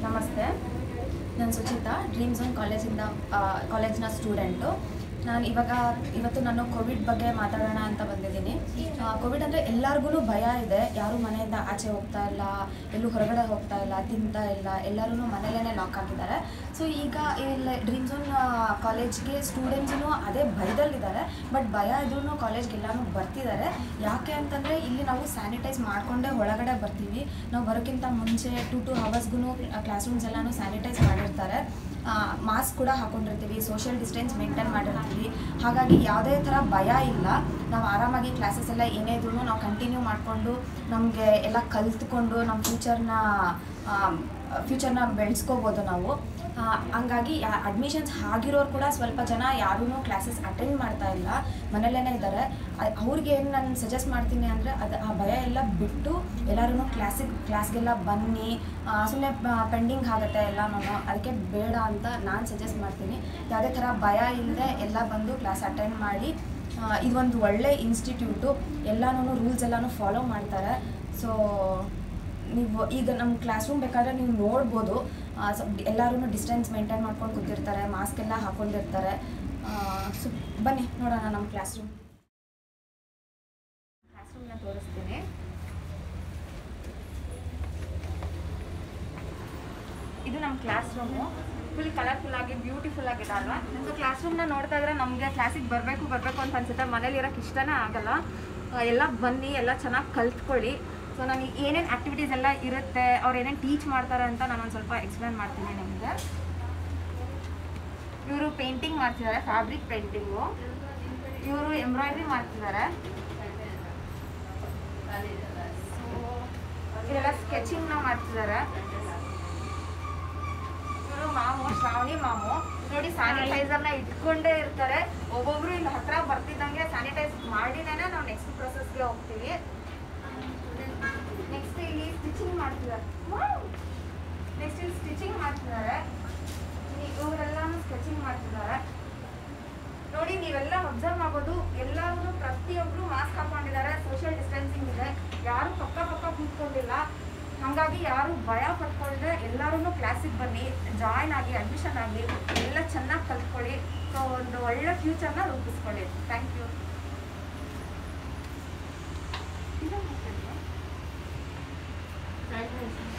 ನಮಸ್ತೆ ನಾನು Suchita dream zone ಕಾಲೇಜಿಂದ ಕಾಲೇಜಿನ ಸ್ಟೂಡೆಂಟು ನಾನು ಇವಾಗ ಇವತ್ತು ನಾನು ಕೋವಿಡ್ ಬಗ್ಗೆ ಮಾತಾಡೋಣ ಅಂತ ಬಂದಿದ್ದೀನಿ ಕೋವಿಡ್ ಅಂದರೆ ಎಲ್ಲರಿಗೂ ಭಯ ಇದೆ ಯಾರೂ ಮನೆಯಿಂದ ಆಚೆ ಹೋಗ್ತಾ ಇಲ್ಲ ಎಲ್ಲೂ ಹೊರಗಡೆ ಹೋಗ್ತಾ ಇಲ್ಲ ತಿಂತಾ ಇಲ್ಲ ಎಲ್ಲರೂ ಮನೇಲೇ ಲಾಕ್ ಆಗಿದ್ದಾರೆ ಸೊ ಈಗ ಇಲ್ಲಿ ಡ್ರೀಮ್ ಝೋನ್ ಕಾಲೇಜ್ಗೆ ಸ್ಟೂಡೆಂಟ್ಸೂ ಅದೇ ಭಯದಲ್ಲಿದ್ದಾರೆ ಬಟ್ ಭಯ ಇದ್ರೂ ಕಾಲೇಜ್ಗೆ ಎಲ್ಲರೂ ಬರ್ತಿದ್ದಾರೆ ಯಾಕೆ ಅಂತಂದರೆ ಇಲ್ಲಿ ನಾವು ಸ್ಯಾನಿಟೈಸ್ ಮಾಡಿಕೊಂಡೇ ಒಳಗಡೆ ಬರ್ತೀವಿ ನಾವು ಬರೋಕ್ಕಿಂತ ಮುಂಚೆ ಟು ಟು ಹವರ್ಸ್ಗೂ ಕ್ಲಾಸ್ ರೂಮ್ಸ್ ಎಲ್ಲನೂ ಸ್ಯಾನಿಟೈಸ್ ಮಾಡಿರ್ತಾರೆ ಮಾಸ್ಕ್ ಕೂಡ ಹಾಕೊಂಡಿರ್ತೀವಿ ಸೋಷಿಯಲ್ ಡಿಸ್ಟೆನ್ಸ್ ಮೇಂಟೈನ್ ಮಾಡಿರ್ತೀವಿ ಹಾಗಾಗಿ ಯಾವುದೇ ಥರ ಭಯ ಇಲ್ಲ ನಾವು ಆರಾಮಾಗಿ ಕ್ಲಾಸಸ್ ಎಲ್ಲ ಏನೇ ಇದ್ರೂ ನಾವು ಕಂಟಿನ್ಯೂ ಮಾಡಿಕೊಂಡು ನಮಗೆ ಎಲ್ಲ ಕಲ್ತ್ಕೊಂಡು ನಮ್ಮ ಫ್ಯೂಚರ್ನ ಫ್ಯೂಚರ್ನ ಬೆಳೆಸ್ಕೋಬೋದು ನಾವು ಆ, ಹಂಗಾಗಿ ಅಡ್ಮಿಷನ್ಸ್ ಆಗಿರೋರು ಕೂಡ ಸ್ವಲ್ಪ ಜನ ಯಾರೂ ಕ್ಲಾಸಸ್ ಅಟೆಂಡ್ ಮಾಡ್ತಾ ಇಲ್ಲ ಮನೇಲೇ ಇದ್ದಾರೆ ಅವ್ರಿಗೆ ಏನು ನಾನು ಸಜೆಸ್ಟ್ ಮಾಡ್ತೀನಿ ಅಂದರೆ ಅದು ಆ ಭಯ ಎಲ್ಲ ಬಿಟ್ಟು ಎಲ್ಲರೂ ಕ್ಲಾಸಿಗೆ ಕ್ಲಾಸ್ಗೆಲ್ಲ ಬನ್ನಿ ಸುಮ್ಮನೆ ಪೆಂಡಿಂಗ್ ಆಗುತ್ತೆ ಎಲ್ಲನೂ ಅದಕ್ಕೆ ಬೇಡ ಅಂತ ನಾನು ಸಜೆಸ್ಟ್ ಮಾಡ್ತೀನಿ ಯಾವುದೇ ಥರ ಭಯ ಇಲ್ಲದೆ ಎಲ್ಲ ಬಂದು ಕ್ಲಾಸ್ ಅಟೆಂಡ್ ಮಾಡಿ ಆ, ಇದೊಂದು ಒಳ್ಳೆ ಇನ್ಸ್ಟಿಟ್ಯೂಟು ಎಲ್ಲನೂ ರೂಲ್ಸ್ ಎಲ್ಲನೂ ಫಾಲೋ ಮಾಡ್ತಾರೆ ಸೊ ನೀವು ಈಗ ನಮ್ಮ ಕ್ಲಾಸ್ ರೂಮ್ ಬೇಕಾದ್ರೆ ನೀವು ನೋಡ್ಬೋದು ಸ್ವಲ್ಪ ಎಲ್ಲರೂ ಡಿಸ್ಟೆನ್ಸ್ ಮೇಂಟೈನ್ ಮಾಡ್ಕೊಂಡು ಕೂತಿರ್ತಾರೆ ಮಾಸ್ಕ್ ಎಲ್ಲ ಹಾಕೊಂಡಿರ್ತಾರೆ ಸೊ ಬನ್ನಿ ನೋಡೋಣ ನಮ್ಮ ಕ್ಲಾಸ್ ರೂಮ್ ಕ್ಲಾಸ್ ರೂಮ್ನ ತೋರಿಸ್ತೀನಿ ಇದು ನಮ್ಮ ಕ್ಲಾಸ್ ರೂಮು ಫುಲ್ ಕಲರ್ಫುಲ್ ಆಗಿ ಬ್ಯೂಟಿಫುಲ್ ಆಗಿದೆ ಅಲ್ವಾ ಸೊ ಕ್ಲಾಸ್ ರೂಮ್ನ ನೋಡ್ತಾ ಇದ್ರೆ ನಮಗೆ ಕ್ಲಾಸಿಗೆ ಬರಬೇಕು ಬರಬೇಕು ಅಂತ ಅನ್ಸುತ್ತೆ ಮನೇಲಿ ಇರೋಕ್ಕೆ ಇಷ್ಟನೇ ಆಗಲ್ಲ ಆ, ಎಲ್ಲ ಬನ್ನಿ ಎಲ್ಲ ಚೆನ್ನಾಗಿ ಕಲ್ತ್ಕೊಳ್ಳಿ ಸೊ ನನಗೆ ಏನೇನು ಆ್ಯಕ್ಟಿವಿಟೀಸ್ ಎಲ್ಲ ಇರುತ್ತೆ ಅವ್ರು ಏನೇನು ಟೀಚ್ ಮಾಡ್ತಾರೆ ಅಂತ ನಾನು ಒಂದು ಸ್ವಲ್ಪ ಎಕ್ಸ್ಪ್ಲೇನ್ ಮಾಡ್ತೀನಿ ನಿಮಗೆ ಇವರು ಪೇಂಟಿಂಗ್ ಮಾಡ್ತಿದ್ದಾರೆ ಫ್ಯಾಬ್ರಿಕ್ ಪೇಂಟಿಂಗು ಇವರು ಎಂಬ್ರಾಯ್ಡ್ರಿ ಮಾಡ್ತಿದ್ದಾರೆ ಸೊ ಇದೆಲ್ಲ ಸ್ಕೆಚಿಂಗ್ನ ಮಾಡ್ತಿದ್ದಾರೆ ಇವರು ಮಾಮು ಶ್ರಾವಣಿ ಮಾಮು ನೋಡಿ ಸ್ಯಾನಿಟೈಸರ್ನ ಇಟ್ಕೊಂಡೇ ಇರ್ತಾರೆ ಒಬ್ಬೊಬ್ರು ಇಲ್ಲಿ ಹತ್ರ ಬರ್ತಿದ್ದಂಗೆ ಸ್ಯಾನಿಟೈಸ್ ಮಾಡಿನೇ ನಾವು ನೆಕ್ಸ್ಟ್ ಪ್ರೊಸೆಸ್ಗೆ ಹೋಗ್ತೀವಿ ನೆಕ್ಸ್ಟ್ ಇಲ್ಲಿ ಸ್ಟಿಚಿಂಗ್ ಮಾಡ್ತಿದ್ದಾರೆ ನೆಕ್ಸ್ಟ್ ಇಲ್ಲಿ ಸ್ಟಿಚಿಂಗ್ ಮಾಡ್ತಿದ್ದಾರೆ ಇವರೆಲ್ಲಾನು ಸ್ಕೆಚಿಂಗ್ ಮಾಡ್ತಿದ್ದಾರೆ ನೋಡಿ ನೀವೆಲ್ಲ ಅಬ್ಸರ್ವ್ ಮಾಡ್ಬೋದು ಎಲ್ಲರೂ ಪ್ರತಿಯೊಬ್ರು ಮಾಸ್ಕ್ ಹಾಕೊಂಡಿದ್ದಾರೆ ಸೋಷಿಯಲ್ ಡಿಸ್ಟೆನ್ಸಿಂಗ್ ಇದೆ ಯಾರು ಪಕ್ಕ ಪಕ್ಕ ಕೂತ್ಕೊಂಡಿಲ್ಲ ಹಾಗಾಗಿ ಯಾರು ಭಯ ಪಡ್ಕೊಳ್ದೆ ಎಲ್ಲರೂ ಕ್ಲಾಸಿಗೆ ಬನ್ನಿ ಜಾಯ್ನ್ ಆಗಿ ಅಡ್ಮಿಷನ್ ಆಗಿ ಎಲ್ಲ ಚೆನ್ನಾಗಿ ಕಲ್ತ್ಕೊಳ್ಳಿ ಸೊ ಒಂದು ಒಳ್ಳೆ ಫ್ಯೂಚರ್ನ ರೂಪಿಸ್ಕೊಳ್ಳಿ ಥ್ಯಾಂಕ್ ಯು Congratulations.